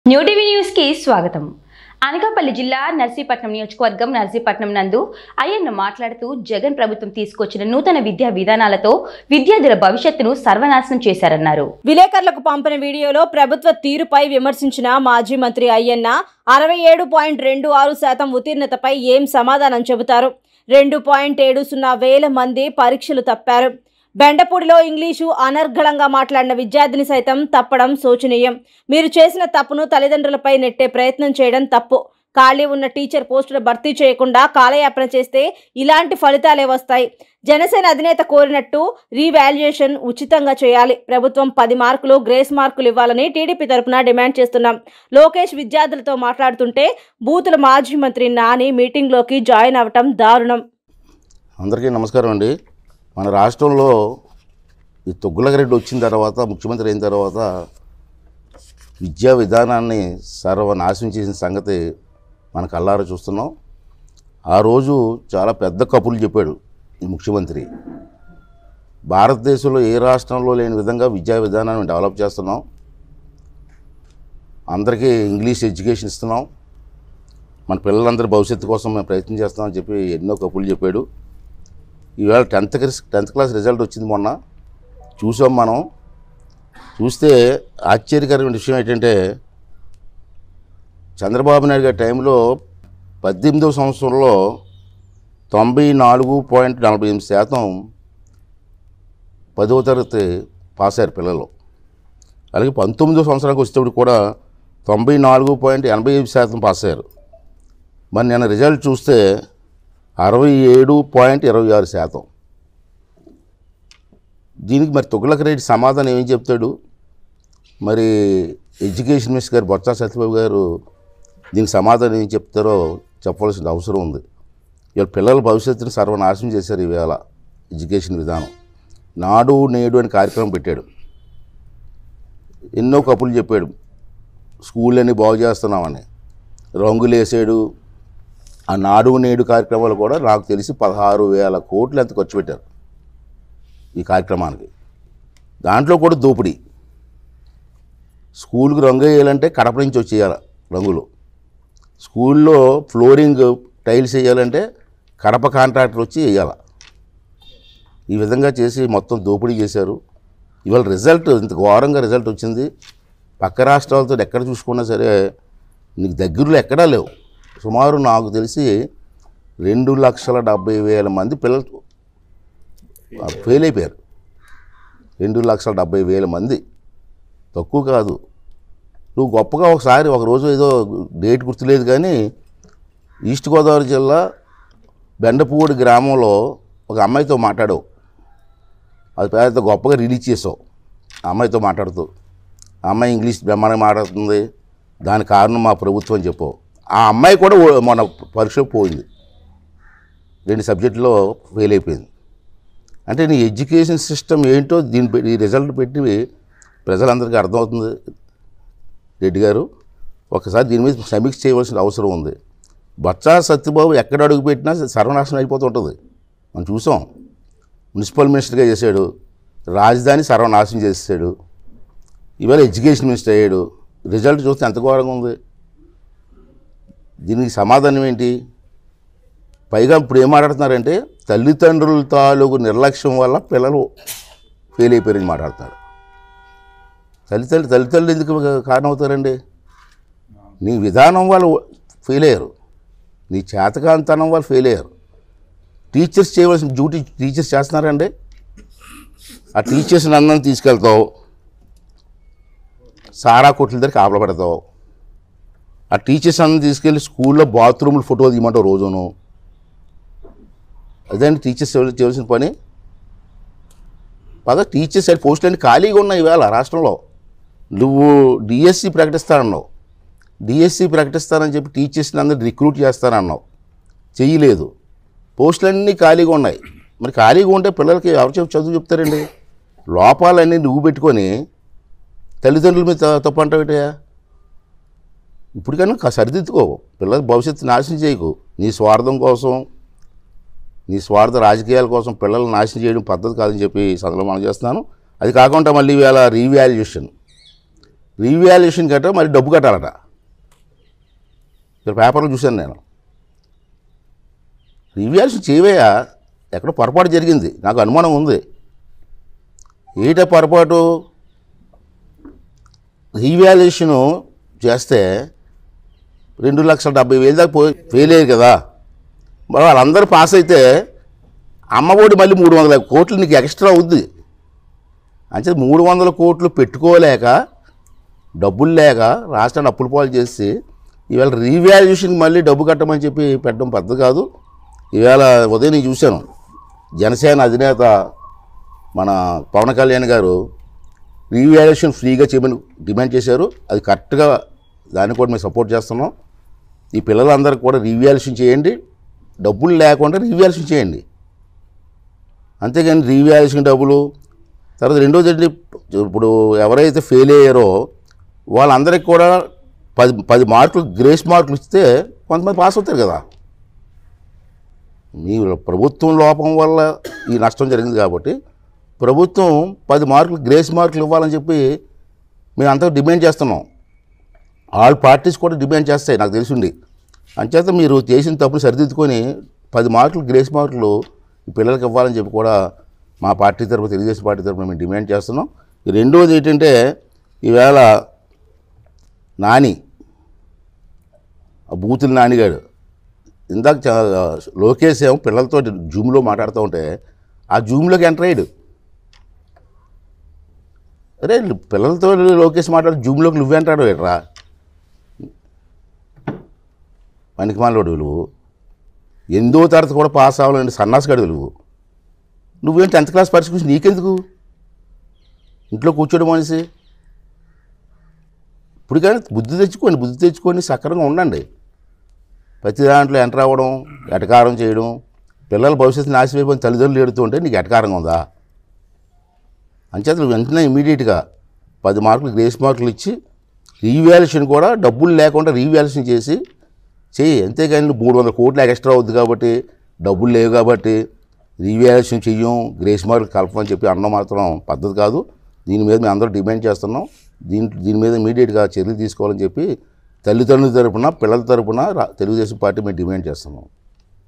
new TV news కి స్వాగతం అనకాపల్లి జిల్లా నర్సీపట్నం నియోజకవర్గం నర్సీపట్నం నందు అయ్యన్న మాట్లాడుతూ జగన్ ప్రభుత్వం తీసుకొచ్చిన నూతన విద్యా విధానాలతో విద్యార్థుల భవిష్యత్తును సర్వనాశనం చేశారన్నారు విలేకరులకు పంపిన వీడియోలో ప్రభుత్వ తీరుపై విమర్శించిన మాజీ మంత్రి అయ్యన్న అరవై ఏడు పాయింట్ రెండు ఆరు శాతం ఉత్తీర్ణతపై ఏం సమాధానం చెబుతారు రెండు పాయింట్ ఏడు సున్నా వేల మంది పరీక్షలు తప్పారు బెండపూడిలో ఇంగ్లీషు అనర్గళంగా మాట్లాడిన విద్యార్థిని సైతం తప్పడం శోచనీయం మీరు చేసిన తప్పును తల్లిదండ్రులపై నెట్టే ప్రయత్నం చేయడం తప్పు ఖాళీ ఉన్న టీచర్ పోస్టులు భర్తీ చేయకుండా కాలయాపన చేస్తే ఇలాంటి ఫలితాలే వస్తాయి జనసేన అధినేత కోరినట్టు రీవాల్యుయేషన్ ఉచితంగా చేయాలి ప్రభుత్వం పది మార్కులు గ్రేస్ మార్కులు ఇవ్వాలని టీడీపీ తరపున డిమాండ్ చేస్తున్నాం లోకేష్ విద్యార్థులతో మాట్లాడుతుంటే బూతుల మాజీ మంత్రి నాని మీటింగ్లోకి జాయిన్ అవ్వటం దారుణం అందరికీ నమస్కారం అండి మన రాష్ట్రంలో ఈ తొగ్గులగరెడ్డి వచ్చిన తర్వాత ముఖ్యమంత్రి అయిన తర్వాత విద్యా విధానాన్ని సర్వనాశనం చేసిన సంగతి మన కళ్ళారా చూస్తున్నాం ఆ రోజు చాలా పెద్ద కపులు చెప్పాడు ఈ ముఖ్యమంత్రి భారతదేశంలో ఏ రాష్ట్రంలో లేని విధంగా విద్యా విధానాన్ని డెవలప్ చేస్తున్నాం అందరికీ ఇంగ్లీష్ ఎడ్యుకేషన్ ఇస్తున్నాం మన పిల్లలందరి భవిష్యత్తు కోసం మేము ప్రయత్నం చేస్తామని చెప్పి ఎన్నో కపులు చెప్పాడు ఈవేళ tenth class tenth class result వచ్చింది మొన్న చూసాం మనం చూస్తే ఆశ్చర్యకరమైన విషయం ఏంటంటే చంద్రబాబు నాయుడు గారి టైంలో పద్దెనిమిదవ సంవత్సరంలో తొంభై నాలుగు పాయింట్ నలభై ఎనిమిది శాతం పదవ తరగతి పాస్ అయ్యారు పిల్లలు అలాగే పంతొమ్మిదో సంవత్సరానికి వచ్చేటప్పుడు కూడా తొంభై నాలుగు పాయింట్ ఎనభై ఐదు శాతం పాస్ అయ్యారు మరి నేను రిజల్ట్ చూస్తే అరవై ఏడు పాయింట్ ఇరవై ఆరు శాతం దీనికి మరి తుగ్లక్ రెడ్డి సమాధానం ఏం చెప్తాడు మరి ఎడ్యుకేషన్ మినిస్టర్ గారు బొత్స సత్యబాబు గారు దీనికి సమాధానం ఏం చెప్తారో చెప్పవలసిన అవసరం ఉంది ఇవాళ పిల్లల భవిష్యత్తును సర్వనాశనం చేశారు ఈవేళ ఎడ్యుకేషన్ విధానం నాడు నేడు అని కార్యక్రమం పెట్టాడు ఎన్నో కప్పులు చెప్పాడు స్కూల్ అని బాగు చేస్తున్నామని రంగులు వేసాడు ఆ నాడు నేడు కార్యక్రమాలు కూడా నాకు తెలిసి పదహారు వేల కోట్లు ఎంత ఖర్చు పెట్టారు ఈ కార్యక్రమానికి దాంట్లో కూడా దోపిడీ స్కూల్కి రంగు వేయాలంటే కడప నుంచి వచ్చేయాలి రంగులు స్కూల్లో ఫ్లోరింగ్ టైల్స్ వేయాలంటే కడప కాంట్రాక్టర్ వచ్చి వేయాలి ఈ విధంగా చేసి మొత్తం దోపిడీ చేశారు ఇవాళ రిజల్ట్ ఇంత ఘోరంగా రిజల్ట్ వచ్చింది పక్క రాష్ట్రాలతో ఎక్కడ చూసుకున్నా సరే నీకు దగ్గరలో ఎక్కడా లేవు సుమారు నాకు తెలిసి రెండు లక్షల డెబ్బై వేల మంది పిల్లలు ఫెయిల్ అయిపోయారు రెండు లక్షల డెబ్బై వేల మంది తక్కువ కాదు నువ్వు గొప్పగా ఒకసారి ఒక రోజు ఏదో డేట్ గుర్తులేదు కానీ ఈస్ట్ గోదావరి జిల్లా బెండపూడి గ్రామంలో ఒక అమ్మాయితో మాట్లాడావు అది పెద్ద గొప్పగా రిలీజ్ చేసావు ఆ అమ్మాయితో మాట్లాడుతూ ఆ అమ్మాయి ఇంగ్లీష్ బ్రహ్మాండంగా మాట్లాడుతుంది దాని కారణం మా ప్రభుత్వం అని చెప్పావు ఆ అమ్మాయి కూడా ఓ- మన పరీక్ష పోయింది రెండు సబ్జెక్టులో ఫెయిల్ అయిపోయింది అంటే నీ ఎడ్యుకేషన్ సిస్టమ్ ఏంటో దీని పె- ఈ రిజల్ట్ పెట్టి ప్రజలందరికీ అర్థమవుతుంది రెడ్డి గారు ఒకసారి దీని మీద సమీక్ష చేయవలసిన అవసరం ఉంది బొత్స సత్యబాబు ఎక్కడ అడుగు పెట్టినా సర్వనాశనం అయిపోతుంటుంది మనం చూసాం మున్సిపల్ మినిస్టర్గా చేశాడు రాజధాని సర్వనాశనం చేసాడు ఇవాళ ఎడ్యుకేషన్ మినిస్టర్ అయ్యాడు రిజల్ట్ చూస్తే ఎంత ఘోరంగా ఉంది దీనికి సమాధానం ఏంటి పైగా ఇప్పుడు ఏం మాట్లాడుతున్నారంటే తల్లిదండ్రుల తాలూకు నిర్లక్ష్యం వల్ల పిల్లలు ఫెయిల్ అయిపోయారని మాట్లాడుతున్నారు తల్లిదండ్రులు తల్లిదండ్రులు ఎందుకు కారణం అవుతారండి నీ విధానం వాళ్ళు ఫెయిల్ అయ్యారు నీ చేతకాంతనం వాళ్ళు ఫెయిల్ అయ్యారు టీచర్స్ చేయవలసిన డ్యూటీ టీచర్స్ చేస్తున్నారండి ఆ టీచర్స్ని అందరిని తీసుకెళ్తావు సారా కొట్ల దగ్గర కాపలా పెడతావు ఆ టీచర్స్ అందరిని తీసుకెళ్ళి స్కూల్లో బాత్రూమ్లు ఫోటో తీయమంటావు రోజును అదండి టీచర్స్ చేయ- చేయవలసిన పని పద టీచర్స్ సైడ్ పోస్టులు అన్ని ఖాళీగా ఉన్నాయి ఇవాళ రాష్ట్రంలో నువ్వు డిఎస్సి ప్రకటిస్తానన్నావు డిఎస్సి ప్రకటిస్తానని చెప్పి టీచర్స్ని అందరిని రిక్రూట్ చేస్తానన్నావు చెయ్యలేదు పోస్టులన్నీ ఖాళీగా ఉన్నాయి మరి ఖాళీగా ఉంటే పిల్లలకి ఎవరు చెప్పి చదువు చెప్తారండి లోపాలన్నీ నువ్వు పెట్టుకొని తల్లిదండ్రుల మీద త- తప్పు అంటావేటయా ఇప్పటికైనా కా- సరిదిద్దుకో పిల్లల భవిష్యత్తు నాశనం చేయకు నీ స్వార్థం కోసం నీ స్వార్థ రాజకీయాల కోసం పిల్లల్ని నాశనం చేయడం పద్ధతి కాదని చెప్పి ఈ సందర్భంలో మనం చేస్తున్నాను అది కాకుండా మళ్ళీ ఇవాళ రీవాల్యుయేషన్ రీవాల్యుయేషన్ కట్ట మరి డబ్బు కట్టాలట ఇక్కడ పేపర్లో చూశాను నేను రీవాల్యుయేషన్ చేయవయ్యా ఎక్కడ పొరపాటు జరిగింది నాకు అనుమానం ఉంది ఏట పొరపాటు రీవాల్యుయేషను చేస్తే రెండు లక్షల డెబ్బై వేలు దాకా పోయి ఫెయిల్ అయ్యారు కదా మరి వాళ్ళందరూ పాస్ అయితే అమ్మఒడి మళ్ళీ మూడు వందల కోట్లు నీకు ఎక్స్ట్రా అవుద్ది అంటే మూడు వందల కోట్లు పెట్టుకోలేక డబ్బులు లేక రాష్ట్రాన్ని అప్పుల పాలు చేసి ఈవేళ రీవాల్యుయేషన్కి మళ్ళీ డబ్బు కట్టమని చెప్పి పెట్టడం పద్ధతి కాదు ఈవేళ ఉదయం నేను చూశాను జనసేన అధినేత మన పవన్ కళ్యాణ్ గారు రీవాల్యుయేషన్ ఫ్రీగా చేయమని డిమాండ్ చేశారు అది కరెక్ట్గా దాన్ని కూడా మేము సపోర్ట్ చేస్తున్నాం ఈ పిల్లలందరికీ కూడా రీవాల్యుయేషన్ చేయండి డబ్బులు లేకుండా రీవాల్యుయేషన్ చేయండి అంతేగాని రీవాల్యుయేషన్ డబ్బులు తర్వాత రెండోది ఏంటి ఇప్పుడు ఎవరైతే ఫెయిల్ అయ్యారో వాళ్ళందరికీ కూడా పది పది మార్కులు గ్రేస్ మార్కులు ఇస్తే కొంతమంది పాస్ అవుతారు కదా మీ ప్రభుత్వం లోపం వల్ల ఈ నష్టం జరిగింది కాబట్టి ప్రభుత్వం పది మార్కులు గ్రేస్ మార్కులు ఇవ్వాలని చెప్పి మేము అంతా డిమాండ్ చేస్తున్నాం ఆల్ పార్టీస్ కూడా డిమాండ్ చేస్తాయి నాకు తెలిసిండి అంచేత మీరు చేసిన తప్పులు సరిదిద్దుకొని పది మార్కులు గ్రేస్ మార్కులు ఈ పిల్లలకి ఇవ్వాలని చెప్పి కూడా మా పార్టీ తరఫున తెలుగుదేశం పార్టీ తరఫున మేము డిమాండ్ చేస్తున్నాం ఈ రెండోది ఏంటంటే ఈవేళ నాని ఆ బూతుల నానిగాడు ఇందాక చ- లోకేష్ ఏమో పిల్లలతో జూమ్లో మాట్లాడుతూ ఉంటే ఆ జూమ్లోకి ఎంటర్ అయ్యాడు అరే పిల్లలతో లోకేష్ మాట్లాడి జూమ్లోకి నువ్వెంటాడు ఎట్రా పనికిమాలోడు నువ్వు ఎందో తరగతి కూడా పాస్ అవ్వాలండి సన్నాసగాడు నువ్వు నువ్వేం టెన్త్ క్లాస్ పరీక్ష గురించి నీకెందుకు ఇంట్లో కూర్చోడం మనిషి ఇప్పుడు కానీ బుద్ధి తెచ్చుకోండి బుద్ధి తెచ్చుకొని సక్రంగా ఉండండి ప్రతి దాంట్లో ఎంటర్ అవ్వడం ఎటకారం చేయడం పిల్లల భవిష్యత్తు నాశనం అయిపోయిన తల్లిదండ్రులు ఎడుతూ ఉంటే నీకు ఎటకారంగా ఉందా అంచేత నువ్వు వెంటనే ఇమీడియట్గా పది మార్కులు గ్రేస్ మార్కులు ఇచ్చి రీవాల్యుయేషన్ కూడా డబ్బులు లేకుండా రీవాల్యుయేషన్ చేసి చెయ్యి అంతేగాని నువ్వు మూడు వందల కోట్లు ఎక్స్ట్రా అవుద్ది కాబట్టి డబ్బులు లేవు కాబట్టి రీవాల్యుయేషన్ చెయ్యం గ్రేస్ మార్కులు కలపమని చెప్పి అన్నం మాత్రం పద్ధతి కాదు దీని మీద మేము అందరూ డిమాండ్ చేస్తున్నాం దీని దీని మీద ఇమీడియట్గా చర్యలు తీసుకోవాలని చెప్పి తల్లిదండ్రుల తరపున పిల్లల తరపున రా- తెలుగుదేశం పార్టీ మేము డిమాండ్ చేస్తున్నాం